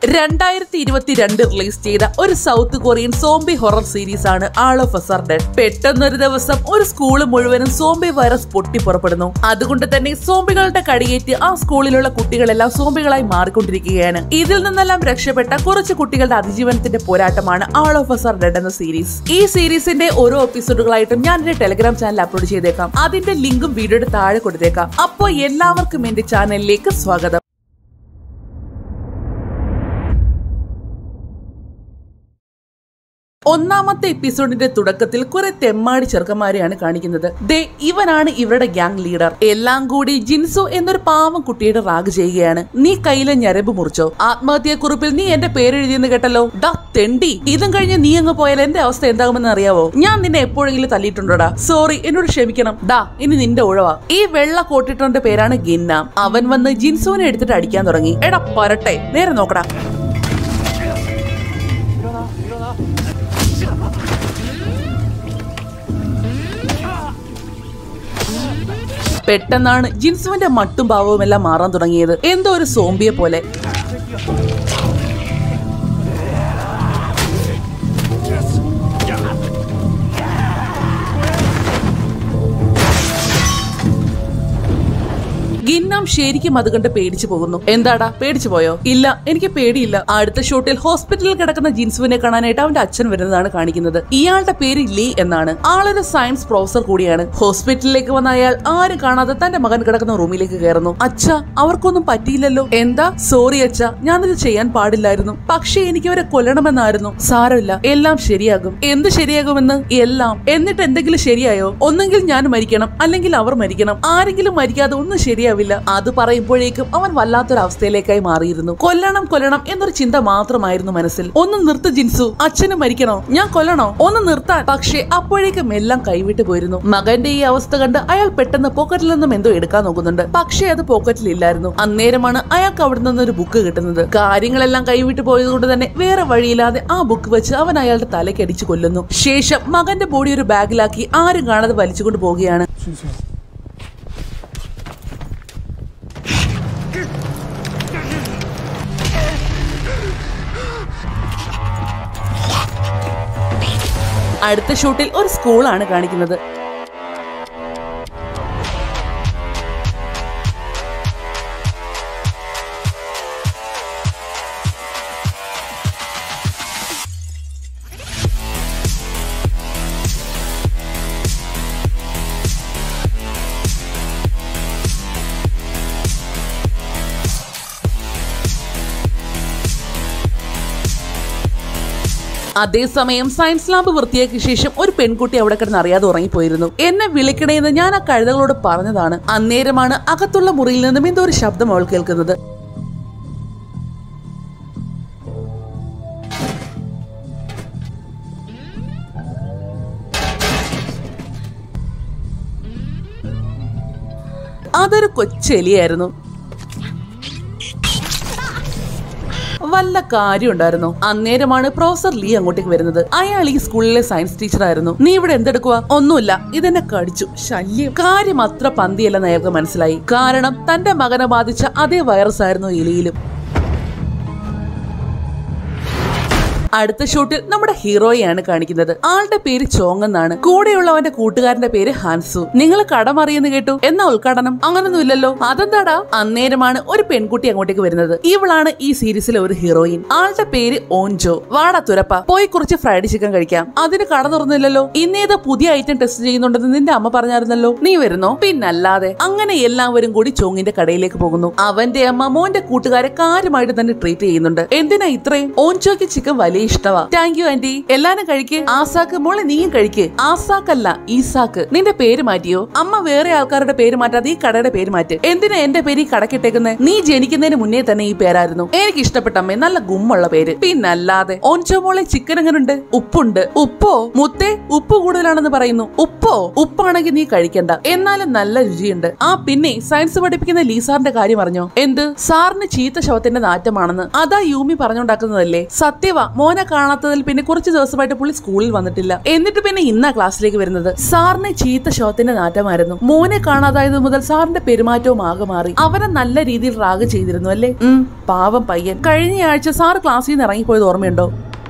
രണ്ടായിരത്തി ഇരുപത്തിരണ്ട് റിലീസ് ചെയ്ത ഒരു South Korean zombie horror series ആണ് ആൾ ഓഫ് അസർ ഡെഡ് പെട്ടെന്നൊരു ദിവസം ഒരു സ്കൂൾ മുഴുവനും സോംബി വൈറസ് പൊട്ടി പുറപ്പെടുന്നു അതുകൊണ്ട് തന്നെ സോംബികളുടെ കടിയേറ്റ് ആ സ്കൂളിലുള്ള കുട്ടികളെല്ലാം സോംബികളായി മാറിക്കൊണ്ടിരിക്കുകയാണ് ഇതിൽ നിന്നെല്ലാം രക്ഷപ്പെട്ട കുറച്ച് കുട്ടികളുടെ അതിജീവനത്തിന്റെ പോരാട്ടമാണ് ആൾ ഓഫ് അസർ ഡെഡ് എന്ന സീരീസ് ഈ സീരീസിന്റെ ഓരോ എപ്പിസോഡുകളായിട്ടും ഞാൻ എന്റെ ടെലഗ്രാം ചാനൽ അപ്ലോഡ് ചെയ്തേക്കാം അതിന്റെ ലിങ്കും വീഡിയോയുടെ താഴെ കൊടുത്തേക്കാം അപ്പോൾ എല്ലാവർക്കും എന്റെ ചാനലിലേക്ക് സ്വാഗതം ഒന്നാമത്തെ എപ്പിസോഡിന്റെ തുടക്കത്തിൽ കുറെ തെമ്മാടി ചെറുക്കന്മാരെയാണ് കാണിക്കുന്നത് ദേ ഇവനാണ് ഇവരുടെ ഗ്യാങ് ലീഡർ എല്ലാം കൂടി ജിൻസു എന്നൊരു പാവം കുട്ടിയുടെ റാഗ് ചെയ്യുകയാണ് നീ കയ്യിലെ ഞരമ്പ് മുറിച്ചോ ആത്മഹത്യാ കുറിപ്പിൽ നീ എന്റെ പേരെഴുതിയെന്ന് കേട്ടല്ലോ ഡാ തെണ്ടി ഇതും കഴിഞ്ഞ് നീ അങ്ങ് പോയാൽ എന്റെ അവസ്ഥ എന്താകുമെന്ന് അറിയാവോ ഞാൻ നിന്നെ എപ്പോഴെങ്കിലും തല്ലിയിട്ടുണ്ടോടാ സോറി എന്നോട് ക്ഷമിക്കണം ഡാ ഇനി നിന്റെ ഉഴവാ ഈ വെള്ള കോട്ടിട്ടോന്റെ പേരാണ് ഗിന്നാം അവൻ വന്ന് ജിൻസുവിനെ എടുത്തിട്ട് അടിക്കാൻ തുടങ്ങി എടാ പരട്ടെ നേരെ നോക്കടാ പെട്ടെന്നാണ് ജിൻസുവിന്റെ മട്ടും ഭാവവും എല്ലാം മാറാൻ തുടങ്ങിയത് എന്തോ ഒരു സോംബിയെ പോലെ ഗിന്നാം ശരിക്കും അത് കണ്ട് പേടിച്ചു പോകുന്നു എന്താടാ പേടിച്ചു പോയോ ഇല്ല എനിക്ക് പേടിയില്ല അടുത്ത ഷൂട്ടിൽ ഹോസ്പിറ്റലിൽ കിടക്കുന്ന ജിൻസുവിനെ കാണാനായിട്ട് അവന്റെ അച്ഛൻ വരുന്നതാണ് കാണിക്കുന്നത് ഇയാളുടെ പേര് ലീ എന്നാണ് ആളൊരു സയൻസ് പ്രൊഫസർ കൂടിയാണ് ഹോസ്പിറ്റലിലേക്ക് വന്ന അയാൾ ആരും കാണാതെ തന്റെ മകൻ കിടക്കുന്ന റൂമിലേക്ക് കയറുന്നു അച്ഛ അവർക്കൊന്നും പറ്റിയില്ലല്ലോ എന്താ സോറി അച്ഛ ഞാനത് ചെയ്യാൻ പാടില്ലായിരുന്നു പക്ഷേ എനിക്ക് അവരെ കൊല്ലണമെന്നായിരുന്നു സാരമില്ല എല്ലാം ശരിയാകും എന്ത് ശരിയാകുമെന്ന് എല്ലാം എന്നിട്ട് എന്തെങ്കിലും ശരിയായോ ഒന്നെങ്കിൽ ഞാൻ മരിക്കണം അല്ലെങ്കിൽ അവർ മരിക്കണം ആരെങ്കിലും മരിക്കാതെ ഒന്നും ശരിയാവില്ല അത് പറയുമ്പോഴേക്കും അവൻ വല്ലാത്തൊരു അവസ്ഥയിലേക്കായി മാറിയിരുന്നു കൊല്ലണം കൊല്ലണം എന്നൊരു ചിന്ത മാത്രമായിരുന്നു മനസ്സിൽ ഒന്ന് നിർത്ത് ജിൻസു അച്ഛന് മരിക്കണോ ഞാൻ കൊല്ലണോ ഒന്ന് നിർത്താൻ പക്ഷേ അപ്പോഴേക്കും എല്ലാം കൈവിട്ടു പോയിരുന്നു മകന്റെ ഈ അവസ്ഥ കണ്ട് അയാൾ പെട്ടെന്ന് പോക്കറ്റിൽ നിന്നും എന്തോ എടുക്കാൻ നോക്കുന്നുണ്ട് പക്ഷേ അത് പോക്കറ്റിൽ ഇല്ലായിരുന്നു അന്നേരമാണ് അയാൾക്ക് അവിടെ നിന്ന് ഒരു ബുക്ക് കിട്ടുന്നത് കാര്യങ്ങളെല്ലാം കൈവിട്ടു പോയതുകൊണ്ട് തന്നെ വേറെ വഴിയില്ലാതെ ആ ബുക്ക് വെച്ച് അവൻ അയാളുടെ തലയ്ക്ക് അടിച്ചു കൊല്ലുന്നു ശേഷം മകന്റെ ബോഡി ഒരു ബാഗിലാക്കി ആരും കാണാതെ വലിച്ചുകൊണ്ട് പോവുകയാണ് അടുത്ത ഷൂട്ടിൽ ഒരു സ്കൂളാണ് കാണിക്കുന്നത് അതേസമയം സയൻസ് ലാബ് വൃത്തിയാക്കിയ ശേഷം ഒരു പെൺകുട്ടി അവിടെ കിടന്ന് അറിയാതെ ഉറങ്ങിപ്പോയിരുന്നു എന്നെ വിളിക്കണേന്ന് ഞാൻ ആ കഴുതകളോട് പറഞ്ഞതാണ് അന്നേരമാണ് അകത്തുള്ള മുറിയിൽ നിന്നും എന്തോ ഒരു ശബ്ദം അവൾ കേൾക്കുന്നത് അതൊരു കൊച്ചെലിയായിരുന്നു വല്ല കാര്യം ഉണ്ടായിരുന്നു അന്നേരമാണ് പ്രൊഫസർ ലീ അങ്ങോട്ടേക്ക് വരുന്നത് അയാൾ ഈ സ്കൂളിലെ സയൻസ് ടീച്ചർ ആയിരുന്നു നീ ഇവിടെ എന്തെടുക്കുക ഒന്നുമില്ല ഇതെന്നെ കടിച്ചു ശല്യം കാര്യം അത്ര പന്തിയല്ലെന്ന് അയാൾക്ക് മനസ്സിലായി കാരണം തന്റെ മകനെ ബാധിച്ച അതേ വൈറസ് ആയിരുന്നു എലിയിലും അടുത്ത ഷൂട്ടിൽ നമ്മുടെ ഹീറോയെയാണ് കാണിക്കുന്നത് ആളുടെ പേര് ചോങ് എന്നാണ് കൂടെയുള്ളവന്റെ കൂട്ടുകാരന്റെ പേര് ഹാൻസു നിങ്ങൾ കടം അറിയെന്ന് കേട്ടു എന്നാ ഉദ്ഘാടനം അങ്ങനൊന്നും ഇല്ലല്ലോ അതെന്താടാ അന്നേരമാണ് ഒരു പെൺകുട്ടി അങ്ങോട്ടേക്ക് വരുന്നത് ഇവളാണ് ഈ സീരീസിലെ ഒരു ഹീറോയിൻ ആളുടെ പേര് ഓൻജോ വാടാ തുരപ്പ പോയി കുറച്ച് ഫ്രൈഡ് ചിക്കൻ കഴിക്കാം അതിന് കട തുറന്നില്ലല്ലോ ഇന്നേത് പുതിയ ഐറ്റം ടെസ്റ്റ് ചെയ്യുന്നുണ്ടെന്ന് നിന്റെ അമ്മ പറഞ്ഞായിരുന്നല്ലോ നീ വരുന്നോ പിന്നല്ലാതെ അങ്ങനെ എല്ലാവരും കൂടി ചോങ്ങിന്റെ കടയിലേക്ക് പോകുന്നു അവന്റെ അമ്മ മോന്റെ കൂട്ടുകാരെ കാര്യമായിട്ട് തന്നെ ട്രീറ്റ് ചെയ്യുന്നുണ്ട് എന്തിനാ ഇത്രയും ഓൻജോയ്ക്ക് ചിക്കൻ വലിയ ഇഷ്ടവാ താങ്ക് യു ആന്റി എല്ലാരും കഴിക്ക് ആസാക്ക് മോളെ നീയും കഴിക്ക് ആസാക്കല്ല ഈസാക്ക് നിന്റെ പേര് മാറ്റിയോ അമ്മ വേറെ ആൾക്കാരുടെ പേര് മാറ്റാതെ ഈ കടയുടെ പേര് മാറ്റ് എന്തിനാ എന്റെ പേര് ഈ കടക്കിട്ടേക്കുന്നത് നീ ജനിക്കുന്നതിന് മുന്നേ തന്നെ ഈ പേരായിരുന്നു എനിക്ക് ഇഷ്ടപ്പെട്ട അമ്മേ നല്ല ഗുമ്മുള്ള പേര് പിന്നല്ലാതെ ഓൻചോ മോളെ ചിക്കൻ എങ്ങനുണ്ട് ഉപ്പുണ്ട് ഉപ്പോ മുത്തേ ഉപ്പ് കൂടുതലാണെന്ന് പറയുന്നു ഉപ്പോ ഉപ്പാണെങ്കിൽ നീ കഴിക്കണ്ട എന്നാലും നല്ല രുചിയുണ്ട് ആ പിന്നെ സയൻസ് പഠിപ്പിക്കുന്ന ലീസാറിന്റെ കാര്യം അറിഞ്ഞോ എന്ത് സാറിന് ചീത്ത ശവത്തിന്റെ നാറ്റമാണെന്ന് അതാ യൂമി പറഞ്ഞുണ്ടാക്കുന്നതല്ലേ സത്യവാ മോൻ മോനെ കാണാത്തതിൽ പിന്നെ കുറച്ച് ദിവസമായിട്ട് പുള്ളി സ്കൂളിൽ വന്നിട്ടില്ല എന്നിട്ട് പിന്നെ ഇന്നാ ക്ലാസ്സിലേക്ക് വരുന്നത് സാറിന് ചീത്ത ഷോത്തിന്റെ നാറ്റമായിരുന്നു മോനെ കാണാതായത് മുതൽ സാറിന്റെ പെരുമാറ്റവും ആകെ മാറി അവനെ നല്ല രീതിയിൽ റാഗ് ചെയ്തിരുന്നു അല്ലേ ഉം പാവം പയ്യൻ കഴിഞ്ഞ ആഴ്ച സാർ ക്ലാസ്സിൽ നിന്ന് ഇറങ്ങിപ്പോയത് ഓർമ്മയുണ്ടോ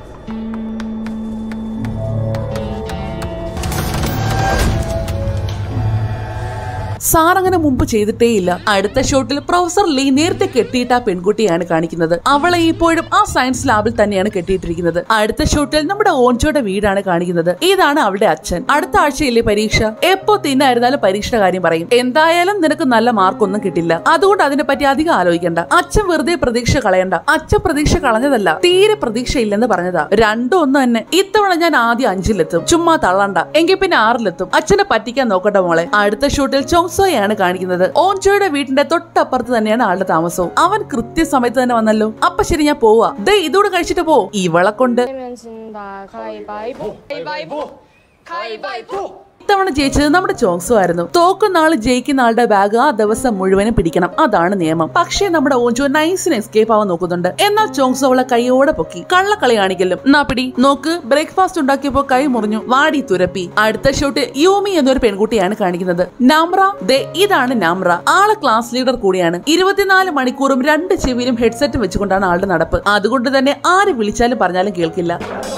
സാർ അങ്ങനെ മുമ്പ് ചെയ്തിട്ടേയില്ല അടുത്ത ഷോട്ടിൽ പ്രൊഫസർ ലീ നേരത്തെ കെട്ടിയിട്ട ആ പെൺകുട്ടിയാണ് കാണിക്കുന്നത് അവളെ ഇപ്പോഴും ആ സയൻസ് ലാബിൽ തന്നെയാണ് കെട്ടിയിട്ടിരിക്കുന്നത് അടുത്ത ഷോട്ടിൽ നമ്മുടെ ഓഞ്ചോയുടെ വീടാണ് കാണിക്കുന്നത് ഇതാണ് അവളുടെ അച്ഛൻ അടുത്ത ആഴ്ചയില്ലേ പരീക്ഷ എപ്പോ തിന്നായിരുന്നാലും പരീക്ഷയുടെ കാര്യം പറയും എന്തായാലും നിനക്ക് നല്ല മാർക്കൊന്നും കിട്ടില്ല അതുകൊണ്ട് അതിനെ പറ്റി അധികം ആലോചിക്കണ്ട അച്ഛൻ വെറുതെ പ്രതീക്ഷ കളയണ്ട അച്ഛൻ പ്രതീക്ഷ കളഞ്ഞതല്ല തീരെ പ്രതീക്ഷ ഇല്ലെന്ന് പറഞ്ഞതാ രണ്ടും ഒന്ന് തന്നെ ഇത്തവണ ഞാൻ ആദ്യം അഞ്ചിലെത്തും ചുമ്മാ തള്ളണ്ട എങ്കിൽ പിന്നെ ആറിലെത്തും അച്ഛനെ പറ്റിക്കാൻ നോക്കട്ടെ മോളെ അടുത്ത ഷൂട്ടിൽ ചോങ്സോയാണ് കാണിക്കുന്നത് ഓൻജോയുടെ വീടിന്റെ തൊട്ടപ്പുറത്ത് തന്നെയാണ് ആളുടെ താമസവും അവൻ കൃത്യസമയത്ത് തന്നെ വന്നല്ലോ അപ്പൊ ശരി ഞാൻ പോവാ ദേ ഇതോട് കഴിച്ചിട്ട് പോ ഇവളെ കൊണ്ട് 내면 진다 가위바위보 가위바위보 가위바위보 ഇത്തവണ ജയിച്ചത് നമ്മുടെ ചോങ്സോ ആയിരുന്നു തോക്കുന്ന ആള് ജയിക്കുന്ന ആളുടെ ബാഗ് ആ ദിവസം മുഴുവനും പിടിക്കണം അതാണ് നിയമം പക്ഷേ നമ്മുടെ ഓഞ്ചോ നൈസിന് എസ്കേപ്പ് ആവാൻ നോക്കുന്നുണ്ട് എന്നാൽ ചോങ്സോ അവളെ കൈയോടെ പൊക്കി കള്ളക്കളി കാണിക്കലും എന്നാ പിടി നോക്ക് ബ്രേക്ക്ഫാസ്റ്റ് ഉണ്ടാക്കിയപ്പോ കൈ മുറിഞ്ഞു വാടി തുരപ്പി അടുത്ത ഷോട്ട് യൂമി എന്നൊരു പെൺകുട്ടിയാണ് കാണിക്കുന്നത് നാമ്ര ദേ ഇതാണ് നാമ്ര ആള് ക്ലാസ് ലീഡർ കൂടിയാണ് ഇരുപത്തിനാല് മണിക്കൂറും രണ്ട് ചെവിയിലും ഹെഡ്സെറ്റ് വെച്ചുകൊണ്ടാണ് ആളുടെ നടപ്പ് അതുകൊണ്ട് തന്നെ ആര് വിളിച്ചാലും പറഞ്ഞാലും കേൾക്കില്ല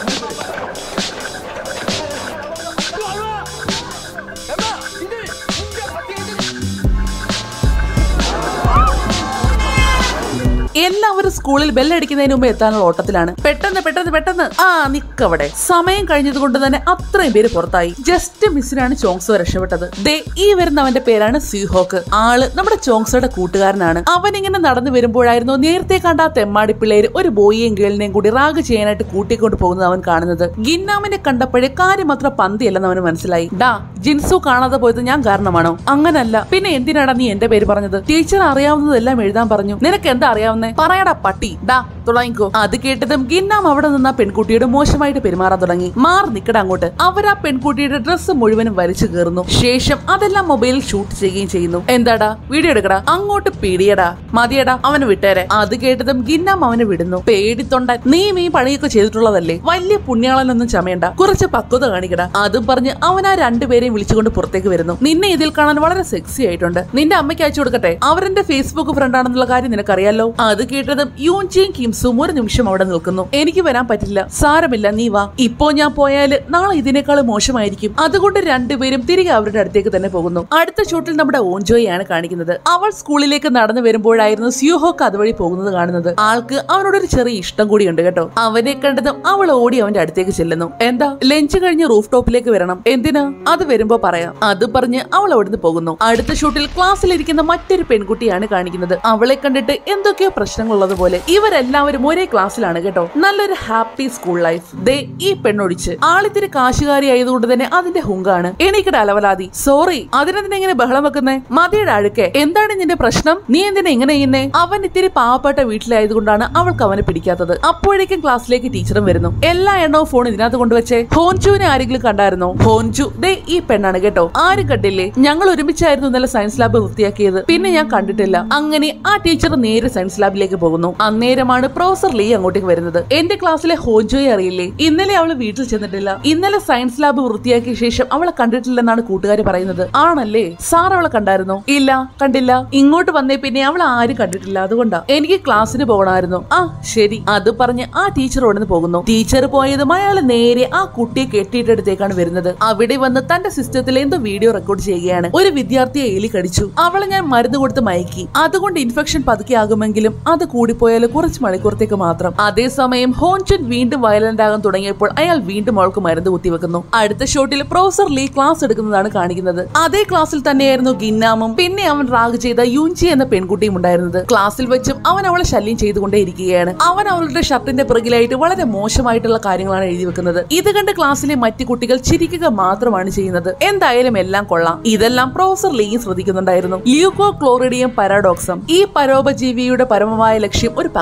എല്ലാവരും സ്കൂളിൽ ബെല്ലടിക്കുന്നതിന് മുമ്പ് എത്താനുള്ള ഓട്ടത്തിലാണ് പെട്ടെന്ന് പെട്ടെന്ന് പെട്ടെന്ന് ആ നിക്കവിടെ സമയം കഴിഞ്ഞത് കൊണ്ട് തന്നെ അത്രയും പേര് പുറത്തായി ജസ്റ്റ് മിസ്സിനാണ് ചോങ്സോ രക്ഷപ്പെട്ടത് ദേ ഈ വരുന്നവന്റെ പേരാണ് സ്യൂഹോക്ക് ആള് നമ്മുടെ ചോങ്സോയുടെ കൂട്ടുകാരനാണ് അവൻ ഇങ്ങനെ നടന്നു വരുമ്പോഴായിരുന്നു നേരത്തെ കണ്ട ആ തെമ്മാടി പിള്ളേര് ഒരു ബോയിയെയും ഗേളിനെയും കൂടി റാഗ് ചെയ്യാനായിട്ട് കൂട്ടിക്കൊണ്ട് പോകുന്നത് അവൻ കാണുന്നത് ഗിന്നാമിനെ കണ്ടപ്പോഴേ കാര്യം അത്ര പന്തിയല്ലെന്ന് അവന് മനസ്സിലായി ഡാ ജിൻസു കാണാതെ പോയത് ഞാൻ കാരണമാണോ അങ്ങനല്ല പിന്നെ എന്തിനാടാ നീ എന്റെ പേര് പറഞ്ഞത് ടീച്ചർ അറിയാവുന്നതെല്ലാം എഴുതാൻ പറഞ്ഞു നിനക്ക് എന്താ അറിയാവുന്നേ പറയടാ പട്ടി ഡാ തുടങ്ങിക്കോ അത് കേട്ടതും ഗിന്നാം അവിടെ നിന്ന് ആ പെൺകുട്ടിയോട് മോശമായിട്ട് പെരുമാറാൻ തുടങ്ങി മാറി നിക്കട അങ്ങോട്ട് അവർ ആ പെൺകുട്ടിയുടെ ഡ്രസ്സ് മുഴുവനും വലിച്ചു കയറുന്നു ശേഷം അതെല്ലാം മൊബൈലിൽ ഷൂട്ട് ചെയ്യുകയും ചെയ്യുന്നു എന്താടാ വീഡിയോ എടുക്കടാ അങ്ങോട്ട് പിടിയടാ മതിയടാ അവന് വിട്ടേരെ അത് കേട്ടതും ഗിന്നാം അവനെ വിടുന്നു പേടിത്തൊണ്ട നീയും ഈ പണിയൊക്കെ ചെയ്തിട്ടുള്ളതല്ലേ വലിയ പുണ്യാളനൊന്നും ചമയണ്ട കുറച്ച് പക്വത കാണിക്കടാ അതും പറഞ്ഞ് അവൻ ആ രണ്ടുപേരെയും വിളിച്ചുകൊണ്ട് പുറത്തേക്ക് വരുന്നു നിന്നെ ഇതിൽ കാണാൻ വളരെ സെക്സി ആയിട്ടുണ്ട് നിന്റെ അമ്മയ്ക്ക് അയച്ചു കൊടുക്കട്ടെ അവരെന്റെ ഫേസ്ബുക്ക് ഫ്രണ്ട് ആണെന്നുള്ള കാര്യം നിനക്കറിയാലോ അത് കേട്ടതും യൂൻജിയും കിംസും ഒരു നിമിഷം അവിടെ നിൽക്കുന്നു എനിക്ക് വരാൻ പറ്റില്ല സാരമില്ല നീ വാ ഇപ്പോ ഞാൻ പോയാല് നാളെ ഇതിനേക്കാൾ മോശമായിരിക്കും അതുകൊണ്ട് രണ്ടുപേരും തിരികെ അവരുടെ അടുത്തേക്ക് തന്നെ പോകുന്നു അടുത്ത ഷൂട്ടിൽ നമ്മുടെ ഓഞ്ചോയാണ് കാണിക്കുന്നത് അവൾ സ്കൂളിലേക്ക് നടന്നു വരുമ്പോഴായിരുന്നു സ്യൂഹോക്ക് അതുവഴി പോകുന്നത് കാണുന്നത് ആൾക്ക് അവനോടൊരു ചെറിയ ഇഷ്ടം കൂടിയുണ്ട് കേട്ടോ അവനെ കണ്ടതും അവൾ ഓടി അവന്റെ അടുത്തേക്ക് ചെല്ലുന്നു എന്താ ലഞ്ച് കഴിഞ്ഞ് റൂഫ് ടോപ്പിലേക്ക് വരണം എന്തിനാ അത് വരുമ്പോ പറയാം അത് പറഞ്ഞ് അവൾ അവിടുന്ന് പോകുന്നു അടുത്ത ഷൂട്ടിൽ ക്ലാസ്സിലിരിക്കുന്ന മറ്റൊരു പെൺകുട്ടിയാണ് കാണിക്കുന്നത് അവളെ കണ്ടിട്ട് എന്തൊക്കെയോ പ്രശ്നങ്ങളുള്ളത് പോലെ ഇവരെല്ലാവരും ഒരേ ക്ലാസ്സിലാണ് കേട്ടോ നല്ലൊരു ഹാപ്പി സ്കൂൾ ലൈഫ് ദേ ഈ പെണ്ണൊഴിച്ച് ആളിത്തിരി കാശുകാരി ആയതുകൊണ്ട് തന്നെ അതിന്റെ ഹുങ്കാണ് എനിക്കിടെ അലവലാതി സോറി അതിനെന്തിനാ ഇങ്ങനെ ബഹളം വെക്കുന്നേ മതിയുടെ അഴുക്കെ എന്താണ് നിന്റെ പ്രശ്നം നീ എന്തിനാ ഇങ്ങനെ ചെയ്യുന്നേ അവൻ ഇത്തിരി പാവപ്പെട്ട വീട്ടിലായതുകൊണ്ടാണ് അവൾക്ക് അവനെ പിടിക്കാത്തത് അപ്പോഴേക്കും ക്ലാസ്സിലേക്ക് ടീച്ചറും വരുന്നു എല്ലാ എണ്ണവും ഫോൺ ഇതിനകത്ത് കൊണ്ടുവച്ചേ ഹോൻചുവിനെ ആരെങ്കിലും കണ്ടായിരുന്നോ ഹോൻചു ദേ ഈ പെണ്ണാണ് കേട്ടോ ആരും കണ്ടില്ലേ ഞങ്ങൾ ഒരുമിച്ചായിരുന്നു ഇന്നലെ സയൻസ് ലാബ് വൃത്തിയാക്കിയത് പിന്നെ ഞാൻ കണ്ടിട്ടില്ല അങ്ങനെ ആ ടീച്ചർ നേരെ സയൻസ് ലാബിലേക്ക് പോകുന്നു അന്നേരമാണ് പ്രൊഫസർ ലീ അങ്ങോട്ടേക്ക് വരുന്നത് എന്റെ ക്ലാസ്സിലെ ഹോൻജോയെ അറിയില്ലേ ഇന്നലെ അവള് വീട്ടിൽ ചെന്നിട്ടില്ല ഇന്നലെ സയൻസ് ലാബ് വൃത്തിയാക്കിയ ശേഷം അവളെ കണ്ടിട്ടില്ലെന്നാണ് കൂട്ടുകാർ പറയുന്നത് ആണല്ലേ സാർ അവളെ കണ്ടായിരുന്നോ ഇല്ല കണ്ടില്ല ഇങ്ങോട്ട് വന്നേ പിന്നെ അവളെ ആരും കണ്ടിട്ടില്ല അതുകൊണ്ടാ എനിക്ക് ക്ലാസ്സിന് പോകണമായിരുന്നു ആ ശരി അത് പറഞ്ഞ് ആ ടീച്ചർ ഉടനെ പോകുന്നു ടീച്ചർ പോയതും അയാൾ നേരെ ആ കുട്ടിയെ കെട്ടിയിട്ടടുത്തേക്കാണ് വരുന്നത് അവിടെ വന്ന് തന്റെ സിസ്റ്റത്തിൽ എന്തോ വീഡിയോ റെക്കോർഡ് ചെയ്യുകയാണ് ഒരു വിദ്യാർത്ഥിയെ എലി കടിച്ചു അവളെ ഞാൻ മരുന്ന് കൊടുത്ത് മയക്കി അതുകൊണ്ട് ഇൻഫെക്ഷൻ പതുക്കെ ആകുമെങ്കിലും അത് കൂടിപ്പോയാൽ കുറച്ച് മണിക്കൂറത്തേക്ക് മാത്രം അതേസമയം ഹോൻചൻ വീണ്ടും വയലന്റ് ആകാൻ തുടങ്ങിയപ്പോൾ അയാൾ വീണ്ടും അവൾക്ക് മരുന്ന് കുത്തിവെക്കുന്നു അടുത്ത ഷോട്ടിൽ പ്രൊഫസർ ലീ ക്ലാസ് എടുക്കുന്നതാണ് കാണിക്കുന്നത് അതേ ക്ലാസ്സിൽ തന്നെയായിരുന്നു ഗിന്നാമും പിന്നെ അവൻ റാഗ് ചെയ്ത യൂൻചി എന്ന പെൺകുട്ടിയും ഉണ്ടായിരുന്നത് ക്ലാസ്സിൽ വെച്ചും അവൻ അവളെ ശല്യം ചെയ്തുകൊണ്ടേയിരിക്കുകയാണ് അവൻ അവളുടെ ഷർട്ടിന്റെ പിറകിലായിട്ട് വളരെ മോശമായിട്ടുള്ള കാര്യങ്ങളാണ് എഴുതി വെക്കുന്നത് ഇത് കണ്ട് ക്ലാസ്സിലെ മറ്റു കുട്ടികൾ ചിരിക്കുക മാത്രമാണ് ചെയ്യുന്നത് എന്തായാലും എല്ലാം കൊള്ളാം ഇതെല്ലാം പ്രൊഫസർ ലീയും ശ്രദ്ധിക്കുന്നുണ്ടായിരുന്നു ല്യൂക്കോ ക്ലോറിഡിയം പരാഡോക്സം ഈ പരോപജീവിയുടെ പരമമായ ലക്ഷ്യം ഒരു പക്ഷിയാണ്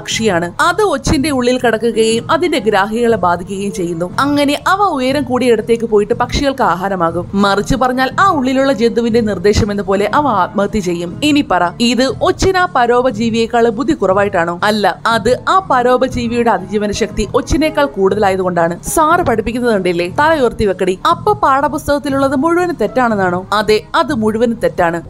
അത് ഒച്ചിന്റെ ഉള്ളിൽ കിടക്കുകയും അതിന്റെ ഗ്രാഹികളെ ബാധിക്കുകയും ചെയ്യുന്നു അങ്ങനെ അവ ഉയരം കൂടിയ ഇടത്തേക്ക് പോയിട്ട് പക്ഷികൾക്ക് ആഹാരമാകും മറിച്ച് പറഞ്ഞാൽ ആ ഉള്ളിലുള്ള ജന്തുവിന്റെ നിർദ്ദേശം എന്ന പോലെ അവ ആത്മഹത്യ ചെയ്യും ഇനി പറ ഇത് ഒച്ചിന പരോപജീവിയേക്കാൾ ബുദ്ധി കുറവായിട്ടാണോ അല്ല അത് ആ പരോപജീവിയുടെ അതിജീവന ശക്തി ഒച്ചിനേക്കാൾ കൂടുതലായതുകൊണ്ടാണ് സാറ് പഠിപ്പിക്കുന്നത് കണ്ടില്ലേ തല ഉയർത്തി വെക്കടി അപ്പൊ പാഠപുസ്തകത്തിലുള്ളത് മുഴുവനും തെറ്റാണെന്നാണോ അതെ അത് മുഴുവനും തെറ്റാണ്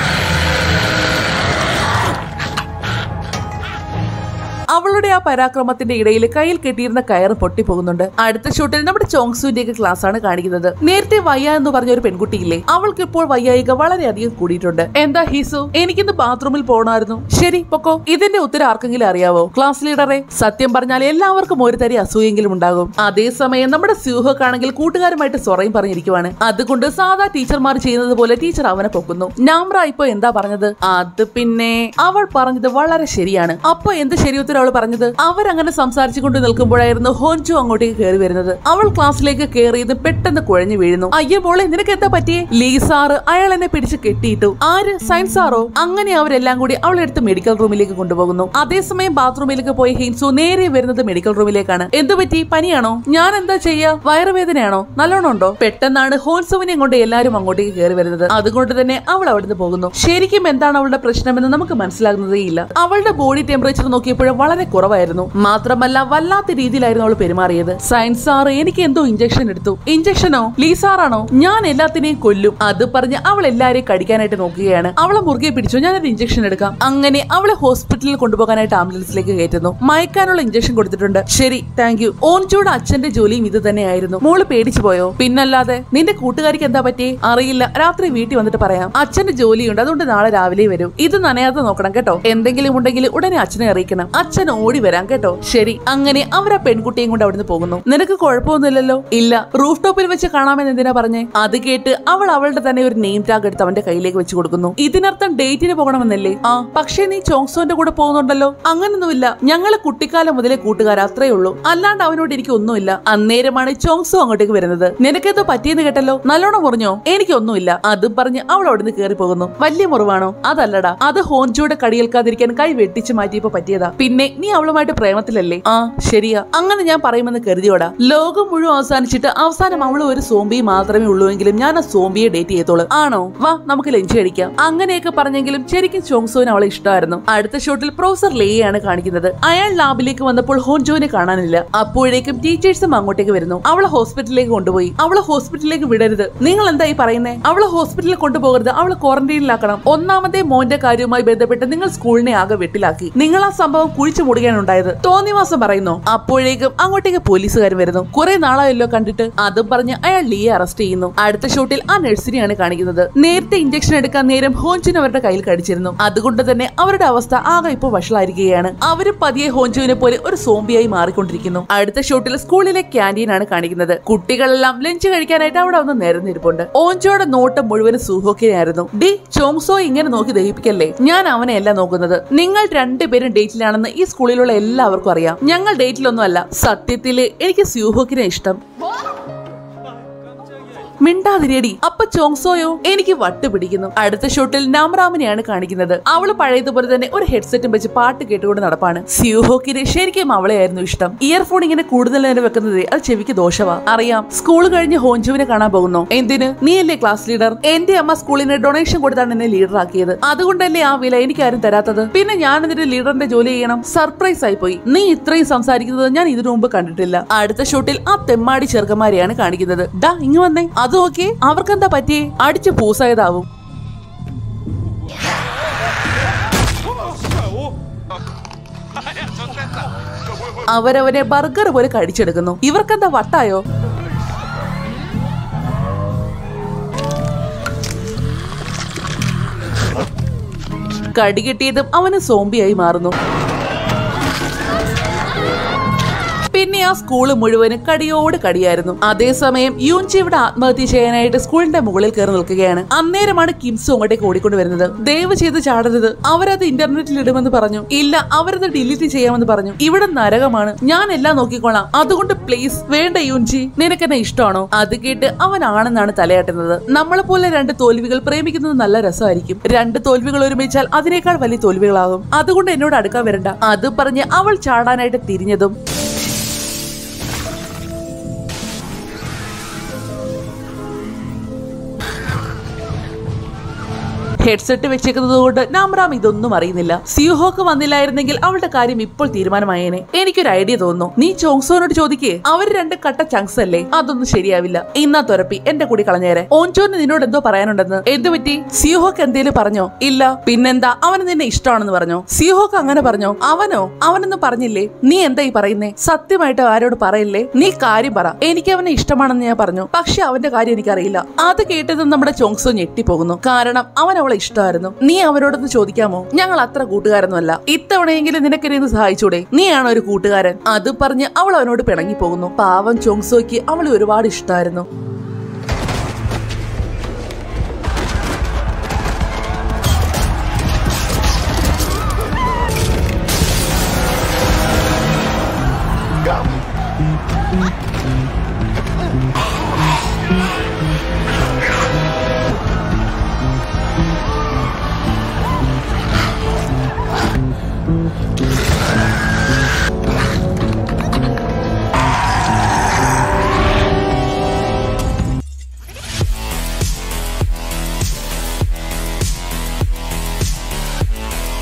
അവളുടെ ആ പരാക്രമത്തിന്റെ ഇടയിൽ കയ്യിൽ കെട്ടിയിരുന്ന കയറ് പൊട്ടിപ്പോകുന്നുണ്ട് അടുത്ത ഷൂട്ടിൽ നമ്മുടെ ചോങ്സുവിന്റെ ഒക്കെ ക്ലാസ് ആണ് കാണിക്കുന്നത് നേരത്തെ വയ്യ എന്ന് പറഞ്ഞ ഒരു പെൺകുട്ടിയില്ലേ അവൾക്ക് ഇപ്പോൾ വയ്യായിക വളരെയധികം കൂടിയിട്ടുണ്ട് എന്താ ഹീസു എനിക്കിന്ന് ബാത്റൂമിൽ പോകണമായിരുന്നു ശരി പൊക്കോ ഇതിന്റെ ഉത്തരം ആർക്കെങ്കിലും അറിയാവോ ക്ലാസ് ലീഡറെ സത്യം പറഞ്ഞാൽ എല്ലാവർക്കും ഒരു തരി അസൂയെങ്കിലും ഉണ്ടാകും അതേസമയം നമ്മുടെ സ്യൂഹക്കാണെങ്കിൽ കൂട്ടുകാരുമായിട്ട് സൊറയും പറഞ്ഞിരിക്കുവാണ് അതുകൊണ്ട് സാധാ ടീച്ചർമാർ ചെയ്യുന്നത് പോലെ ടീച്ചർ അവനെ പൊക്കുന്നു നാമ്ര ഇപ്പൊ എന്താ പറഞ്ഞത് അത് പിന്നെ അവൾ പറഞ്ഞത് വളരെ ശരിയാണ് അപ്പൊ എന്ത് ശരി ഉത്തരം അവൾ പറഞ്ഞത് അവരങ്ങനെ സംസാരിച്ചുകൊണ്ട് നിൽക്കുമ്പോഴായിരുന്നു ഹോൻചു അങ്ങോട്ടേക്ക് കയറി വരുന്നത് അവൾ ക്ലാസ്സിലേക്ക് കയറിയത് പെട്ടെന്ന് കുഴഞ്ഞു വീഴുന്നു അയ്യോ മോളെ നിനക്ക് എന്താ പറ്റിയേ ലീസാറ് അയാൾ എന്നെ പിടിച്ച് കെട്ടിയിട്ടു ആര് സയൻസ് സാറോ അങ്ങനെ അവരെല്ലാം കൂടി അവളെ എടുത്ത് മെഡിക്കൽ റൂമിലേക്ക് കൊണ്ടുപോകുന്നു അതേസമയം ബാത്റൂമിലേക്ക് പോയി ഹിൻസു നേരെ വരുന്നത് മെഡിക്കൽ റൂമിലേക്കാണ് എന്തു പറ്റി പനിയാണോ ഞാൻ എന്താ ചെയ്യാ വയറുവേദനയാണോ നല്ലോണം ഉണ്ടോ പെട്ടെന്നാണ് ഹോൻസുവിനെ കൊണ്ട് എല്ലാരും അങ്ങോട്ടേക്ക് കയറി വരുന്നത് അതുകൊണ്ട് തന്നെ അവൾ അവിടുന്ന് പോകുന്നു ശരിക്കും എന്താണ് അവളുടെ പ്രശ്നമെന്ന് നമുക്ക് മനസ്സിലാകുന്നതേ ഇല്ല അവളുടെ ബോഡി ടെമ്പറേച്ചർ നോക്കിയപ്പോൾ വളരെ കുറവായിരുന്നു മാത്രമല്ല വല്ലാത്ത രീതിയിലായിരുന്നു അവൾ പെരുമാറിയത് സയൻസ് സാറ് എനിക്ക് എന്തോ ഇഞ്ചക്ഷൻ എടുത്തു ഇഞ്ചക്ഷനോ ലീസാറാണോ ഞാൻ എല്ലാത്തിനെയും കൊല്ലും അത് പറഞ്ഞ് അവൾ എല്ലാരെയും കടിക്കാനായിട്ട് നോക്കുകയാണ് അവളെ മുറുകെ പിടിച്ചു ഞാനൊരു ഇഞ്ചക്ഷൻ എടുക്കാം അങ്ങനെ അവളെ ഹോസ്പിറ്റലിൽ കൊണ്ടുപോകാനായിട്ട് ആംബുലൻസിലേക്ക് കയറ്റുന്നു മയക്കാനുള്ള ഇഞ്ചക്ഷൻ കൊടുത്തിട്ടുണ്ട് ശരി താങ്ക് യു ഓൻചൂട് അച്ഛന്റെ ജോലിയും ഇത് തന്നെയായിരുന്നു മോള് പേടിച്ചു പോയോ പിന്നല്ലാതെ നിന്റെ കൂട്ടുകാരിക്ക് എന്താ പറ്റി അറിയില്ല രാത്രി വീട്ടിൽ വന്നിട്ട് പറയാം അച്ഛന്റെ ജോലിയുണ്ട് അതുകൊണ്ട് നാളെ രാവിലെ വരും ഇത് നനയാതെ നോക്കണം കേട്ടോ എന്തെങ്കിലും ഉണ്ടെങ്കിൽ ഉടനെ അച്ഛനെ അറിയിക്കണം അച്ഛൻ ഓടി വരാം കേട്ടോ ശരി അങ്ങനെ അവർ ആ പെൺകുട്ടിയും കൊണ്ട് അവിടുന്ന് പോകുന്നു നിനക്ക് കുഴപ്പമൊന്നുമില്ലല്ലോ ഇല്ല റൂഫ് ടോപ്പിൽ വെച്ച് കാണാമെന്ന് എന്തിനാ പറഞ്ഞേ അത് കേട്ട് അവൾ അവളുടെ തന്നെ ഒരു നെയിം ടാഗ് എടുത്ത് അവന്റെ കയ്യിലേക്ക് വെച്ച് കൊടുക്കുന്നു ഇതിനർത്ഥം ഡേറ്റിന് പോകണമെന്നല്ലേ ആ പക്ഷേ നീ ചോങ്സോന്റെ കൂടെ പോകുന്നുണ്ടല്ലോ അങ്ങനൊന്നുമില്ല ഞങ്ങള് കുട്ടിക്കാലം മുതലേ കൂട്ടുകാർ അത്രേ ഉള്ളൂ അല്ലാണ്ട് അവനോട് എനിക്ക് ഒന്നുമില്ല അന്നേരമാണ് ചോങ്സോ അങ്ങോട്ടേക്ക് വരുന്നത് നിനക്കെന്തോ പറ്റിയെന്ന് കേട്ടല്ലോ നല്ലോണം മുറിഞ്ഞോ എനിക്കൊന്നുമില്ല അതും പറഞ്ഞ് അവൾ അവിടുന്ന് കയറി പോകുന്നു വലിയ മുറിവാണോ അതല്ലടാ അത് ഹോൻജോയുടെ കടിയേൽക്കാതിരിക്കാൻ കൈ വെട്ടിച്ച് മാറ്റിയപ്പോ പറ്റിയതാ പിന്നെ നീ അവളുമായിട്ട് പ്രേമത്തിലല്ലേ ആ ശരിയാ അങ്ങനെ ഞാൻ പറയുമെന്ന് കരുതിയോടാ ലോകം മുഴുവൻ അവസാനിച്ചിട്ട് അവസാനം അവള് ഒരു സോംബി മാത്രമേ ഉള്ളൂവെങ്കിലും ഞാൻ ആ സോംബിയെ ഡേറ്റ് ചെയ്തോളൂ ആണോ വാ നമുക്ക് ലഞ്ച് കഴിക്കാം അങ്ങനെയൊക്കെ പറഞ്ഞെങ്കിലും ശരിക്കും ചോങ്സോന് അവളെ ഇഷ്ടമായിരുന്നു അടുത്ത ഷോട്ടിൽ പ്രൊഫസർ ലേയാണ് കാണിക്കുന്നത് അയാൾ ലാബിലേക്ക് വന്നപ്പോൾ ഹോൻജോനെ കാണാനില്ല അപ്പോഴേക്കും ടീച്ചേഴ്സും അങ്ങോട്ടേക്ക് വരുന്നു അവളെ ഹോസ്പിറ്റലിലേക്ക് കൊണ്ടുപോയി അവളെ ഹോസ്പിറ്റലിലേക്ക് വിടരുത് നിങ്ങൾ എന്താ ഈ പറയുന്നേ അവളെ ഹോസ്പിറ്റലിൽ കൊണ്ടുപോകരുത് അവളെ ക്വാറന്റൈനിലാക്കണം ഒന്നാമത്തെ മോന്റെ കാര്യവുമായി ബന്ധപ്പെട്ട് നിങ്ങൾ സ്കൂളിനെ ആകെ വെട്ടിലാക്കി നിങ്ങൾ ആ സംഭവം കുഴിച്ചു മുടുകയാണ് ഉണ്ടായത് തോന്നിവാസം പറയുന്നു അപ്പോഴേക്കും അങ്ങോട്ടേക്ക് പോലീസുകാർ വരുന്നു കുറെ നാളായല്ലോ കണ്ടിട്ട് അതും പറഞ്ഞ് അയാൾ ലീയെ അറസ്റ്റ് ചെയ്യുന്നു അടുത്ത ഷോട്ടിൽ ആ നഴ്സിനെയാണ് കാണിക്കുന്നത് നേരത്തെ ഇഞ്ചക്ഷൻ എടുക്കാൻ നേരം ഹോഞ്ചിൻ അവരുടെ കയ്യിൽ കടിച്ചിരുന്നു അതുകൊണ്ട് തന്നെ അവരുടെ അവസ്ഥ ആകെ ഇപ്പോൾ വഷളായിരിക്കുകയാണ് അവരും പതിയെ ഹോഞ്ചുവിനെ പോലെ ഒരു സോംബിയായി മാറിക്കൊണ്ടിരിക്കുന്നു അടുത്ത ഷോട്ടിൽ സ്കൂളിലെ ക്യാൻറ്റീൻ ആണ് കാണിക്കുന്നത് കുട്ടികളെല്ലാം ലഞ്ച് കഴിക്കാനായിട്ട് അവിടെ ഒന്ന് നിരന്നിരിപ്പുണ്ട് ഓഞ്ചോയുടെ നോട്ടം മുഴുവനും സൂഹോക്കിനായിരുന്നു ഡി ചോങ്സോ ഇങ്ങനെ നോക്കി ദഹിപ്പിക്കല്ലേ ഞാൻ അവനെയല്ല നോക്കുന്നത് നിങ്ങൾ രണ്ടുപേരും ഡേറ്റിലാണെന്ന് ഈ സ്കൂളിലുള്ള എല്ലാവർക്കും അറിയാം ഞങ്ങൾ ഡേറ്റിലൊന്നും അല്ല സത്യത്തില് എനിക്ക് സ്യൂഹോക്കിനെ ഇഷ്ടം മിണ്ടാതിരിയടി അപ്പൊ ചോങ്സോയോ എനിക്ക് വട്ട് പിടിക്കുന്നു അടുത്ത ഷോട്ടിൽ നാമറാമിനെയാണ് കാണിക്കുന്നത് അവള് പഴയതുപോലെ തന്നെ ഒരു ഹെഡ്സെറ്റും വെച്ച് പാട്ട് കേട്ടുകൊണ്ട് നടപ്പാണ് സ്യൂഹോക്കിന് ശരിക്കും അവളെയായിരുന്നു ഇഷ്ടം ഇയർഫോൺ ഇങ്ങനെ കൂടുതൽ നേരം വെക്കുന്നത് അത് ചെവിക്ക് ദോഷവാ അറിയാം സ്കൂൾ കഴിഞ്ഞ് ഹോഞ്ചുവിനെ കാണാൻ പോകുന്നു എന്തിന് നീയല്ലേ ക്ലാസ് ലീഡർ എന്റെ അമ്മ സ്കൂളിന് ഡൊണേഷൻ കൊടുത്താണ് എന്നെ ലീഡർ ആക്കിയത് അതുകൊണ്ടല്ലേ ആ വില എനിക്ക് ആരും തരാത്തത് പിന്നെ ഞാൻ എന്നിട്ട് ലീഡറിന്റെ ജോലി ചെയ്യണം സർപ്രൈസ് ആയി പോയി നീ ഇത്രയും സംസാരിക്കുന്നത് ഞാൻ ഇതിനു മുമ്പ് കണ്ടിട്ടില്ല അടുത്ത ഷോട്ടിൽ ആ തെമ്മാടി ചെറുക്കന്മാരെയാണ് കാണിക്കുന്നത് ഡാ ഇങ്ങ് വന്നേ അത് ഓക്കെ അവർക്കെന്താ പറ്റിയേ അടിച്ച് പൂസായതാവും അവരവനെ ബർഗർ പോലെ കടിച്ചെടുക്കുന്നു ഇവർക്കെന്താ വട്ടായോ കടി കിട്ടിയതും അവന് സോംബിയായി മാറുന്നു പിന്നെ ആ സ്കൂള് മുഴുവനും കടിയോട് കടിയായിരുന്നു അതേസമയം യൂൻചി ഇവിടെ ആത്മഹത്യ ചെയ്യാനായിട്ട് സ്കൂളിന്റെ മുകളിൽ കയറി നിൽക്കുകയാണ് അന്നേരമാണ് കിംസു അങ്ങോട്ടേക്ക് ഓടിക്കൊണ്ട് വരുന്നത് ദയവ് ചെയ്ത് ചാടരുത് അവരത് ഇന്റർനെറ്റിൽ ഇടുമെന്ന് പറഞ്ഞു ഇല്ല അവരത് ഡിലീറ്റ് ചെയ്യാമെന്ന് പറഞ്ഞു ഇവിടെ നരകമാണ് ഞാൻ എല്ലാം നോക്കിക്കോളാം അതുകൊണ്ട് പ്ലീസ് വേണ്ട യൂൻചി നിനക്കെന്നെ ഇഷ്ടമാണോ അത് കേട്ട് അവനാണെന്നാണ് തലയാട്ടുന്നത് നമ്മളെ പോലെ രണ്ട് തോൽവികൾ പ്രേമിക്കുന്നത് നല്ല രസമായിരിക്കും രണ്ട് തോൽവികൾ ഒരുമിച്ചാൽ അതിനേക്കാൾ വലിയ തോൽവികളാകും അതുകൊണ്ട് എന്നോട് അടുക്കാൻ വരണ്ട അത് പറഞ്ഞ് അവൾ ചാടാനായിട്ട് തിരിഞ്ഞതും ഹെഡ്സെറ്റ് വെച്ചേക്കുന്നത് കൊണ്ട് നാമ്രാം ഇതൊന്നും അറിയുന്നില്ല സിയുഹോക്ക് വന്നില്ലായിരുന്നെങ്കിൽ അവളുടെ കാര്യം ഇപ്പോൾ തീരുമാനമായേനെ എനിക്കൊരു ഐഡിയ തോന്നുന്നു നീ ചോങ്സോനോട് ചോദിക്കേ അവർ രണ്ട് കട്ട ചങ്സ് അല്ലേ അതൊന്നും ശരിയാവില്ല ഇന്നാ തുരപ്പി എന്റെ കൂടി കളഞ്ഞേരെ ഓൻചോന് നിന്നോട് എന്തോ പറയാനുണ്ടെന്ന് എന്തു പറ്റി സിയുഹോക്ക് എന്തേലും പറഞ്ഞോ ഇല്ല പിന്നെന്താ അവന് നിന്നെ ഇഷ്ടമാണെന്ന് പറഞ്ഞോ സിയുഹോക്ക് അങ്ങനെ പറഞ്ഞോ അവനോ അവനൊന്നും പറഞ്ഞില്ലേ നീ എന്താ ഈ പറയുന്നേ സത്യമായിട്ട് ആരോട് പറയില്ലേ നീ കാര്യം പറ എനിക്ക് അവനെ ഇഷ്ടമാണെന്ന് ഞാൻ പറഞ്ഞു പക്ഷെ അവന്റെ കാര്യം എനിക്കറിയില്ല അത് കേട്ടതും നമ്മുടെ ചോങ്സോ ഞെട്ടിപ്പോകുന്നു കാരണം അവൻ അവളെ ഇഷ്ടമായിരുന്നു നീ അവരോടൊന്ന് ചോദിക്കാമോ ഞങ്ങൾ അത്ര കൂട്ടുകാരൊന്നുമല്ല ഇത്തവണയെങ്കിലും നിനക്കെന്നെ ഒന്ന് സഹായിച്ചൂടെ നീയാണ് ഒരു കൂട്ടുകാരൻ അത് പറഞ്ഞ് അവൾ അവനോട് പിണങ്ങി പോകുന്നു പാവം ചോങ്സോയ്ക്ക് അവളെ ഒരുപാട് ഇഷ്ടമായിരുന്നു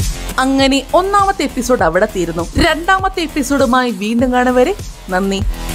അങ്ങനെ ഒന്നാമത്തെ എപ്പിസോഡ് അവിടെ തീരുന്നു രണ്ടാമത്തെ എപ്പിസോഡുമായി വീണ്ടും കാണുവരെ നന്ദി